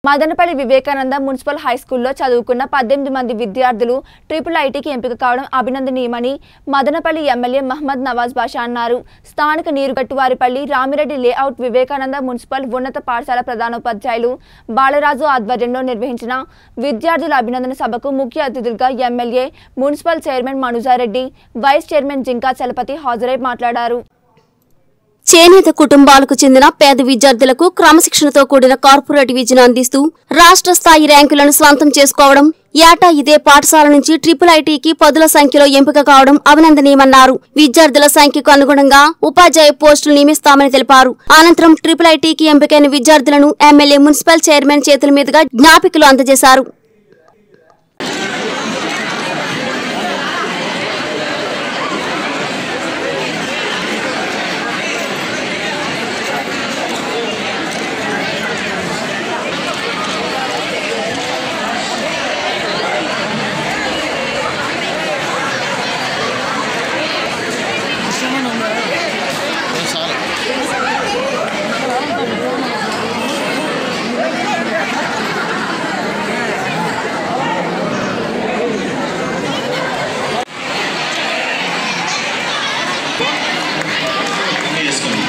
Madanapalle Vivekananda municipal high స్కూల్లో చదువుకున్న పద్దెనిమిది మంది విద్యార్థులు ట్రిపుల్ ఐటీకి ఎంపిక కావడం అభినందనీయమని మదనపల్లి ఎమ్మెల్యే మహమ్మద్ నవాజ్ బాషా అన్నారు స్థానిక నీరుగట్టువారిపల్లి రామిరెడ్డి లేఅవుట్ వివేకానంద మున్సిపల్ ఉన్నత పాఠశాల ప్రధానోపాధ్యాయులు బాలరాజు ఆధ్వర్యంలో నిర్వహించిన విద్యార్థుల అభినందన సభకు ముఖ్య అతిథులుగా MLA municipal chairman Manujareddy vice chairman Jinka Chalapathi హాజరై మాట్లాడారు చేనేత కుటుంబాలకు చెందిన పేద విద్యార్థులకు క్రమశిక్షణతో కూడిన కార్పొరేట్ విద్యను అందిస్తూ రాష్ట్ర స్థాయి ర్యాంకులను స్వంతం చేసుకోవడం ఏటా ఇదే పాఠశాల నుంచి ట్రిపుల్ ఐటీకి పదుల సంఖ్యలో ఎంపిక కావడం అభినందనీయమన్నారు విద్యార్థుల సంఖ్యకు అనుగుణంగా ఉపాధ్యాయ పోస్టులు నియమిస్తామని తెలిపారు అనంతరం ట్రిపుల్ ఐటీకి ఎంపికైన విద్యార్థులను ఎమ్మెల్యే మున్సిపల్ చైర్మన్ చేతుల మీదుగా జ్ఞాపికలు అందజేశారు చేసుకోండి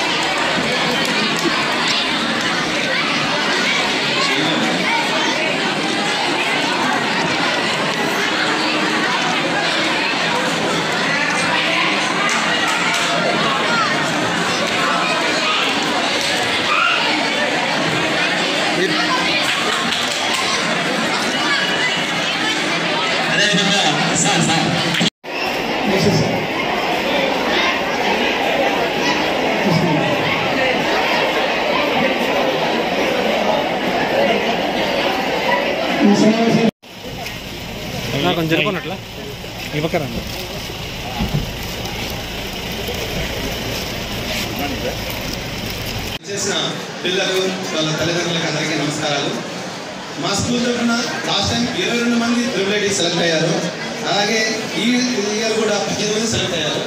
అదేవిధంగా సార్ సార్ కొంచెం జరుపుకున్నట్లా ఇవ్వకరండి చేసిన పిల్లలు వాళ్ళ తల్లిదండ్రులకు అందరికీ నమస్కారాలు మా స్కూల్ తరఫున లాస్ట్ టైం ఇరవై రెండు మంది ట్రిపుల్ ఐటీ సెలెక్ట్ అయ్యారు అలాగే ఈ ఇయర్ కూడా పద్దెనిమిది మంది సెలెక్ట్ అయ్యారు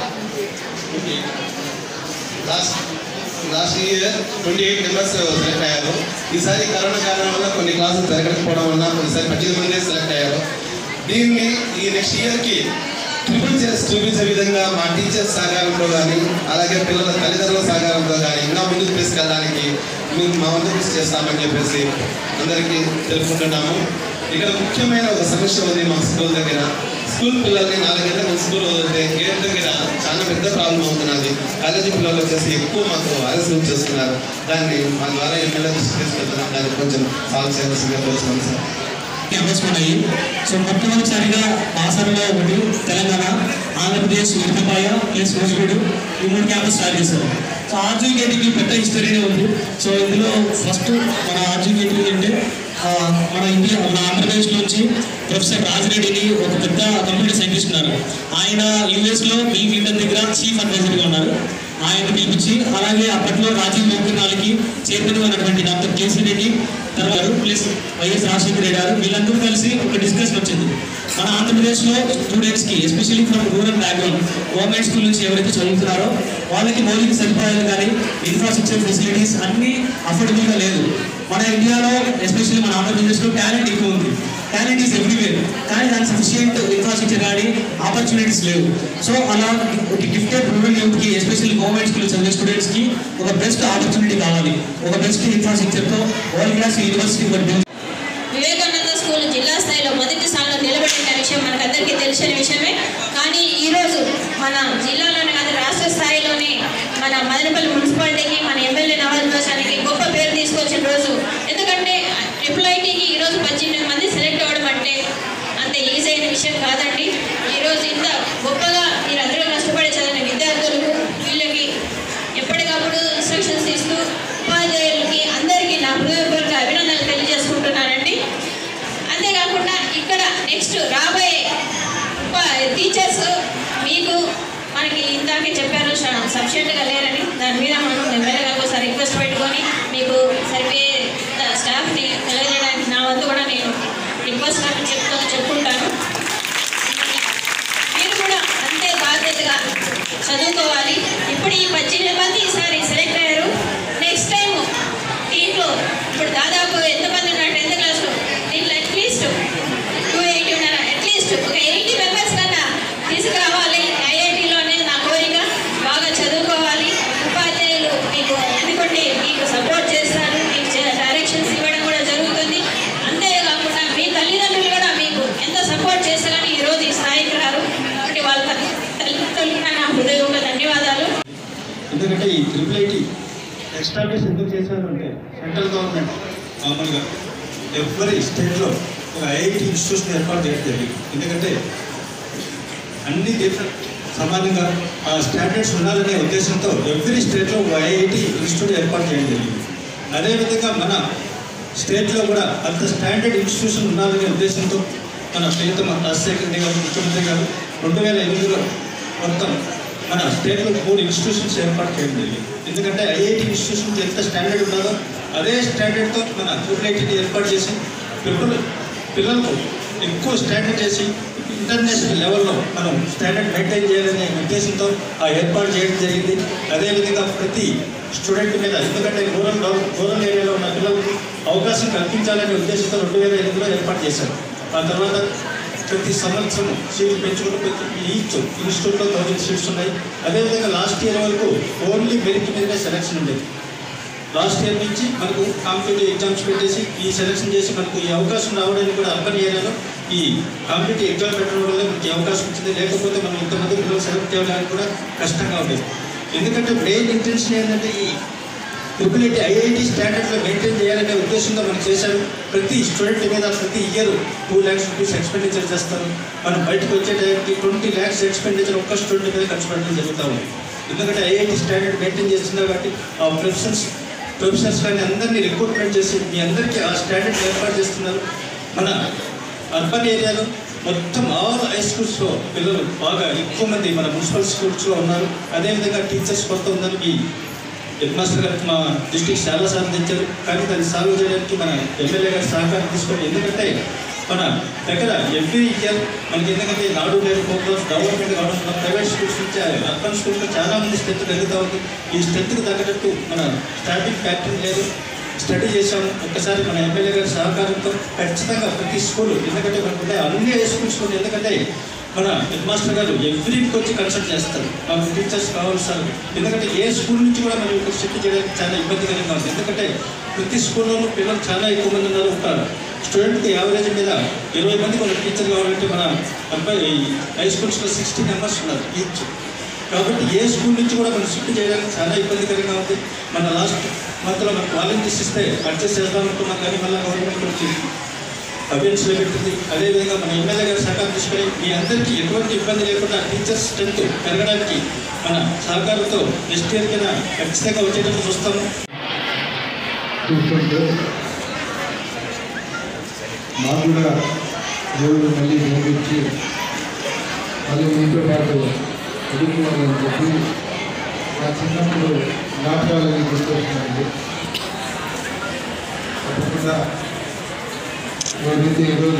last last year twenty eight members select అయ్యారు ఈసారి కరోనా కారణం వల్ల కొన్ని క్లాసులు జరగకపోవడం వల్ల ఈసారి పద్దెనిమిది మంది సెలెక్ట్ అయ్యారు దీన్ని ఈ నెక్స్ట్ ఇయర్కి ట్రిపుల్ చేసి చూపించే విధంగా మా టీచర్స్ సహకారంతో కానీ అలాగే పిల్లల తల్లిదండ్రుల సహకారంతో కానీ ఇంకా ముందుకు తీసుకెళ్ళడానికి మేము మా వంతు కృషి చేస్తామని చెప్పేసి అందరికీ తెలుపుకుంటున్నాము ఇక్కడ ముఖ్యమైన ఒక సమస్య ఉంది మా స్కూల్ దగ్గర స్కూల్ పిల్లల్ని నాలుగు గంటల ముందు స్కూల్ వదిలితే గేట్ దగ్గర చాలా పెద్ద ప్రాబ్లం అవుతున్నది కాలేజీ పిల్లలు వచ్చేసి ఎక్కువ మాకు ఆలస్యం చేస్తున్నారు దాన్ని మా ద్వారా ఎమ్మెల్యే దృష్టి తీసుకెళ్తున్నాం దాన్ని కొంచెం సాల్వ్ చేయాల్సిందిగా కోరుతున్నాం సార్ క్యాంపస్ ఉన్నాయి సో మొట్టమొదటిసారిగా ఆసనలో ఒకటి తెలంగాణ ఆంధ్రప్రదేశ్ ఇరవపాయ ప్లస్ రోజుగూడు ఈ మూడు క్యాంపస్ స్టార్ట్ చేశారు సో ఆర్జీకేటీకి పెద్ద హిస్టరీనే ఉంది సో ఇందులో ఫస్ట్ మన ఆర్జీకేటీ అంటే ఆ, మన ఇండియా మన ఆంధ్రప్రదేశ్ నుంచి ప్రొఫెసర్ రాజిరెడ్డిని ఒక పెద్ద కంప్యూటర్ సైంటిస్ట్ ఉన్నారు ఆయన యుఎస్లో బిల్ క్లింటన్ దగ్గర చీఫ్ అడ్వైజర్గా ఉన్నారు ఆయన పిలిపించి అలాగే అప్పట్లో రాజీవ్ మోహన్లాల్కి చైర్మన్ ఉన్నటువంటి డాక్టర్ కేసీ రెడ్డి తర్వాత ప్లస్ వైఎస్ రాజశేఖర రెడ్డి గారు వీళ్ళందరూ కలిసి ఒక డిస్కషన్ వచ్చింది మన ఆంధ్రప్రదేశ్లో స్టూడెంట్స్కి especially from rural background government school నుంచి ఎవరైతే చదువుతున్నారో వాళ్ళకి మౌలిక సదుపాయాలు కానీ ఇన్ఫ్రాస్ట్రక్చర్ ఫెసిలిటీస్ అన్నీ అఫోర్డబుల్గా లేదు మన ఇండియాలో ఎస్పెషల్లీ మన ఆంధ్రప్రదేశ్లో టాలెంట్ ఎక్కువ ఉంది టాలెంట్ ఈస్ ఎవ్రీవేర్ కానీ దానికి సఫిషియంట్ ఇన్ఫ్రాస్ట్రక్చర్ కానీ ఆపర్చునిటీస్ లేవు సో అలా గిఫ్టెడ్ రూరల్ యూత్కి ఎస్పెషల్లీ గవర్నమెంట్ స్కూల్ చదివే స్టూడెంట్స్కి ఒక బెస్ట్ ఆపర్చునిటీ కావాలి ఒక బెస్ట్ ఇన్ఫ్రాస్ట్రక్చర్తో వరల్డ్ క్లాస్ యూనివర్సిటీ ఒకటి వివేకానంద స్కూల్ జిల్లా స్థాయిలో మొదటి స్థానంలో నిలబడిన విషయం మనకందరికీ తెలిసిన విషయమే కానీ ఈరోజు మన జిల్లాలోనే కాదు రాష్ట్ర స్థాయిలోనే మన మదనపల్లి మున్సిపాలిటీకి మన ఎమ్మెల్యే నవాజ్ బాషానికి గొప్ప పేరు తీసుకొచ్చిన రోజు ఎందుకంటే ట్రిపుల్ ఐటీకి ఈరోజు పద్దెనిమిది మంది సెలెక్ట్ అవ్వడం అంటే అంత ఈజీ అయిన విషయం కాదండి ఈరోజు ఇంత గొప్పగా మీరందరూ కష్టపడి చదివిన విద్యార్థులకు వీళ్ళకి ఎప్పటికప్పుడు ఇన్స్ట్రక్షన్స్ ఇస్తూ ఉపాధ్యాయులకి అందరికీ నా హృదయపూర్వక అభినందనలు తెలియజేసుకుంటున్నానండి అంతేకాకుండా ఇక్కడ నెక్స్ట్ రాబోయే ఉప టీచర్స్ మీకు మనకి ఇందాకే చెప్పారు సఫిషియెంట్గా లేరని దాని మీద మనం ఎమ్మెల్యే గారికి ఒకసారి రిక్వెస్ట్ పెట్టుకొని మీకు సరిపోయే స్టాఫ్ని తెలియజేయడానికి నా వంతు కూడా నేను రిక్వెస్ట్ చెప్తూ చెప్పుకుంటాను మీరు కూడా అంతే బాధ్యతగా చదువుకోవాలి ఇప్పుడు ఈ పద్దెనిమిది మంది ఈసారి సెలెక్ట్ అయ్యారు నెక్స్ట్ టైం దీంట్లో ఇప్పుడు దాదాపు ఎంతమంది ఉన్నారు ఈ ట్రిపుల్ ఐటీ ఎస్టాబ్లిష్ ఎందుకు చేశారు అంటే సెంట్రల్ గవర్నమెంట్ మామూలుగా ఎవరి స్టేట్లో ఒక ఐఐటి ఇన్స్టిట్యూషన్ ఏర్పాటు చేయడం జరిగింది ఎందుకంటే అన్ని డిఫరెంట్ సమానంగా ఆ స్టాండర్డ్స్ ఉండాలనే ఉద్దేశంతో ఎవ్రీ స్టేట్లో ఒక ఐఐటి ఇన్స్టిట్యూట్ ఏర్పాటు చేయడం జరిగింది అదేవిధంగా మన స్టేట్లో కూడా అంత స్టాండర్డ్ ఇన్స్టిట్యూషన్ ఉండాలనే ఉద్దేశంతో మన ప్రియతమ రాజశేఖర రెడ్డి గారు ముఖ్యమంత్రి గారు రెండు వేల ఎనిమిదిలో మొత్తం మన స్టేట్లో మూడు ఇన్స్టిట్యూషన్స్ ఏర్పాటు చేయడం జరిగింది ఎందుకంటే ఐఐటి ఇన్స్టిట్యూషన్ ఎంత స్టాండర్డ్ ఉన్నదో అదే స్టాండర్డ్తో మన ట్రిపుల్ ఐటీని ఏర్పాటు చేసి పిల్లలు పిల్లలకు ఎక్కువ స్టాండర్డ్ చేసి ఇంటర్నేషనల్ లెవెల్లో మనం స్టాండర్డ్ మెయింటైన్ చేయాలనే ఉద్దేశంతో ఆ ఏర్పాటు చేయడం జరిగింది అదేవిధంగా ప్రతి స్టూడెంట్ మీద ఎందుకంటే రూరల్ డెవలప్ రూరల్ ఏరియాలో ఉన్న పిల్లలకు అవకాశం కల్పించాలనే ఉద్దేశంతో రెండు వేల ఎనిమిదిలో ఏర్పాటు చేశారు ఆ తర్వాత ప్రతి సంవత్సరం సీట్లు పెంచుకుంటూ ప్రతి ఈచ్ ఇన్స్టిట్యూట్లో థౌజండ్ సీట్స్ ఉన్నాయి అదేవిధంగా లాస్ట్ ఇయర్ వరకు ఓన్లీ మెరిట్ మీదనే సెలక్షన్ ఉండేది లాస్ట్ ఇయర్ నుంచి మనకు కాంపిటేటివ్ ఎగ్జామ్స్ పెట్టేసి ఈ సెలక్షన్ చేసి మనకు ఈ అవకాశం రావడానికి కూడా అర్బన్ ఏరియాలో ఈ కాంపిటేటివ్ ఎగ్జామ్ పెట్టడం వల్ల మనకి అవకాశం వచ్చింది లేకపోతే మనం ఇంతమంది పిల్లలు సెలెక్ట్ చేయడానికి కూడా కష్టంగా ఉండేది ఎందుకంటే మెయిన్ ఇంటెన్షన్ ఏంటంటే ఈ ట్రిపుల్ ఐటీ ఐఐటి స్టాండర్డ్లో మెయింటైన్ చేయాలనే ఉద్దేశంతో మనం చేశారు ప్రతి స్టూడెంట్ మీద ప్రతి year two lakhs rupees expenditure చేస్తారు మనం బయటకు వచ్చే టైంకి ట్వంటీ ల్యాక్స్ ఎక్స్పెండిచర్ ఒక్క స్టూడెంట్ మీద ఖర్చు పెట్టడం జరుగుతూ ఉంది ఎందుకంటే ఐఐటి స్టాండర్డ్ మెయింటైన్ చేస్తున్నారు కాబట్టి ఆ ప్రొఫెషన్స్ ప్రొఫెసర్స్ కానీ అందరినీ రిక్రూట్మెంట్ చేసి మీ అందరికీ ఆ స్టాండర్డ్ ఏర్పాటు చేస్తున్నారు మన అర్బన్ ఏరియాలో మొత్తం ఆల్ హై స్కూల్స్లో పిల్లలు బాగా ఎక్కువ మంది మన మున్సిపల్ స్కూల్స్లో ఉన్నారు అదేవిధంగా టీచర్స్ కొత్త ఉన్నారు మీ హెడ్ మాస్టర్ గారికి మా డిస్టిక్ చాలా సార్లు తెచ్చారు కానీ దాన్ని సాల్వ్ చేయడానికి మన ఎమ్మెల్యే గారి సహకారం తీసుకోండి ఎందుకంటే మన దగ్గర ఎవ్రీ ఇయర్ మనకి ఎందుకంటే నాడు నేడు ప్రోగ్రామ్స్ డెవలప్మెంట్ కావడం మన ప్రైవేట్ స్కూల్స్ నుంచి అర్బన్ స్కూల్స్లో చాలా మంది స్ట్రెంత్ పెరుగుతూ ఉంది ఈ స్ట్రెంత్కి తగ్గట్టు మన స్టాఫింగ్ ఫ్యాక్టరీ లేదు స్టడీ చేశాము ఒక్కసారి మన ఎమ్మెల్యే గారి సహకారంతో ఖచ్చితంగా ప్రతి స్కూల్ ఎందుకంటే మనకుంటే అన్ని హై స్కూల్స్ ఉన్నాయి ఎందుకంటే మన హెడ్ మాస్టర్ గారు ఎవ్రీ వీక్ వచ్చి కన్సల్ట్ చేస్తారు మాకు టీచర్స్ కావాలి సార్ ఎందుకంటే ఏ స్కూల్ నుంచి కూడా మనం ఇక్కడ షిఫ్ట్ చేయడానికి చాలా ఇబ్బందికరంగా ఉంది ఎందుకంటే ప్రతి స్కూల్లోనూ పిల్లలు చాలా ఎక్కువ మంది ఉన్నారు ఒక స్టూడెంట్కి యావరేజ్ మీద ఇరవై మంది మన టీచర్ కావాలంటే మన అబ్బాయి హై స్కూల్స్లో సిక్స్టీ మెంబర్స్ ఉన్నారు ఈచ్ కాబట్టి ఏ స్కూల్ నుంచి కూడా మనం షిఫ్ట్ చేయడానికి చాలా ఇబ్బందికరంగా ఉంది మన లాస్ట్ మంత్లో మనకు వాలంటీర్స్ ఇస్తే అడ్జస్ట్ చేద్దాం అనుకున్నాం కానీ మళ్ళీ గవర్నమెంట్ వచ్చి అవేర్నెస్లో పెట్టింది అదేవిధంగా మన ఎమ్మెల్యే గారు సహకారం తీసుకొని మీ అందరికీ ఎటువంటి ఇబ్బంది లేకుండా టీచర్స్ స్ట్రెంత్ పెరగడానికి మన సహకారంతో నెక్స్ట్ ఇయర్ కింద ఖచ్చితంగా వచ్చేటట్టు చూస్తాము చూస్తుంటే మాకు కూడా దేవుడు మళ్ళీ పంపించి మళ్ళీ మీతో పాటు చదువుకోవాలని చెప్పి నా చిన్నప్పుడు జ్ఞాపకాలని గుర్తొస్తున్నాయండి తప్పకుండా ఎవరైతే ఈరోజు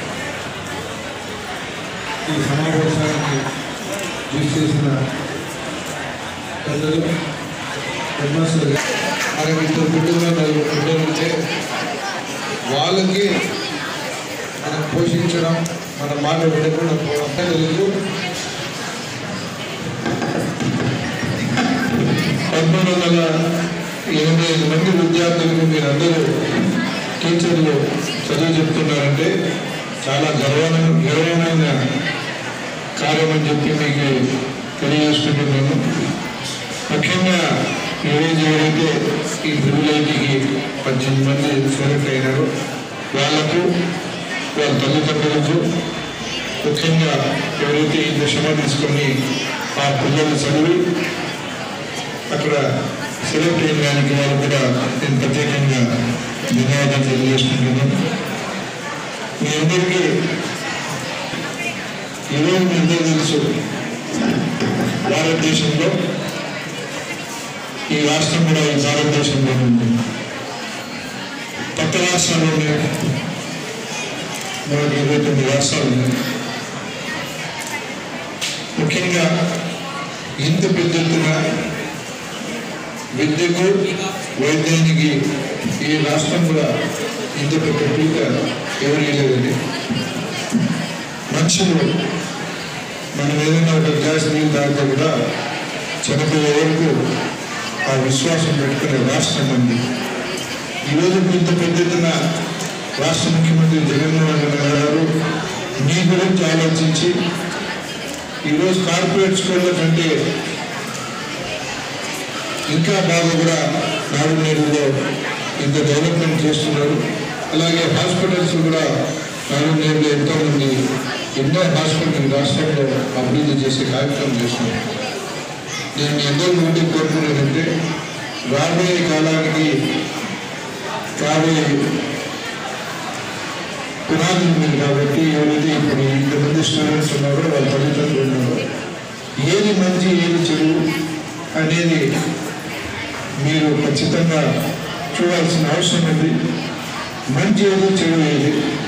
ఈ సమావేశానికి కృషి చేసిన పెద్దలు హెడ్మాస్టర్ మనకి ఇద్దరు బిడ్డలు నలుగురు బిడ్డలు ఉంటే వాళ్ళకి మనం పోషించడం మన మాట విడకుండా పోవడం తెలుగు పంతొమ్మిది వందల ఎనభై ఐదు మంది విద్యార్థులకు మీరందరూ టీచర్లు చదువు చెప్తున్నారంటే చాలా గర్వమైన గర్వమైన కార్యం అని చెప్పి మీకు తెలియజేసుకుంటున్నాను ముఖ్యంగా ఈరోజు ఎవరైతే ఈ ట్రిబుల్ పద్దెనిమిది మంది సెలెక్ట్ అయినారో వాళ్లకు వాళ్ళ తల్లిదండ్రులకు ముఖ్యంగా ఎవరైతే ఈ దశమ తీసుకొని ఆ పిల్లలు చదివి అక్కడ సెలెక్ట్ అయిన దానికి వాళ్ళు కూడా నేను ప్రత్యేకంగా ధన్యవాదాలు తెలియజేసుకుంటున్నాను మీ అందరికీ ఈరోజు మీ అందరూ తెలుసు భారతదేశంలో ఈ రాష్ట్రం కూడా ఈ భారతదేశంలో ఉంది పక్క రాష్ట్రాలు ఉన్నాయి మనకి ఇరవై తొమ్మిది రాష్ట్రాలు ఉన్నాయి ముఖ్యంగా ఇంత పెద్ద ఎత్తున విద్యకు వైద్యానికి ఈ రాష్ట్రం కూడా ఇంత పెద్ద పీక ఎవరు లేదండి మనుషులు మనం ఏదైనా ఒక గ్లాస్ నీళ్ళు తాగితే కూడా చనిపోయే వరకు ఆ విశ్వాసం పెట్టుకునే రాష్ట్రం ఉంది ఈరోజు ఇంత పెద్ద ఎత్తున రాష్ట్ర ముఖ్యమంత్రి జగన్మోహన్ రెడ్డి గారు మీ గురించి ఆలోచించి ఈరోజు కార్పొరేట్ స్కూళ్ళ కంటే ఇంకా బాగా కూడా నాడు నేడులో ఇంత డెవలప్మెంట్ చేస్తున్నారు అలాగే హాస్పిటల్స్ కూడా నాడు నేడులో ఎంతోమంది ఎన్నో హాస్పిటల్ రాష్ట్రంలో అభివృద్ధి చేసే కార్యక్రమం చేస్తున్నారు నేను మీ అందరి నుండి కోరుకునేదంటే రాబోయే కాలానికి కాబోయే పునాదులు ఉంది కాబట్టి ఎవరైతే ఇప్పుడు ఇంతమంది స్టూడెంట్స్ ఉన్నారో వాళ్ళ తల్లిదండ్రులు ఉన్నారో ఏది మంచి ఏది చెడు అనేది మీరు ఖచ్చితంగా చూడాల్సిన అవసరం ఉంది మంచి ఏది చెడు ఏది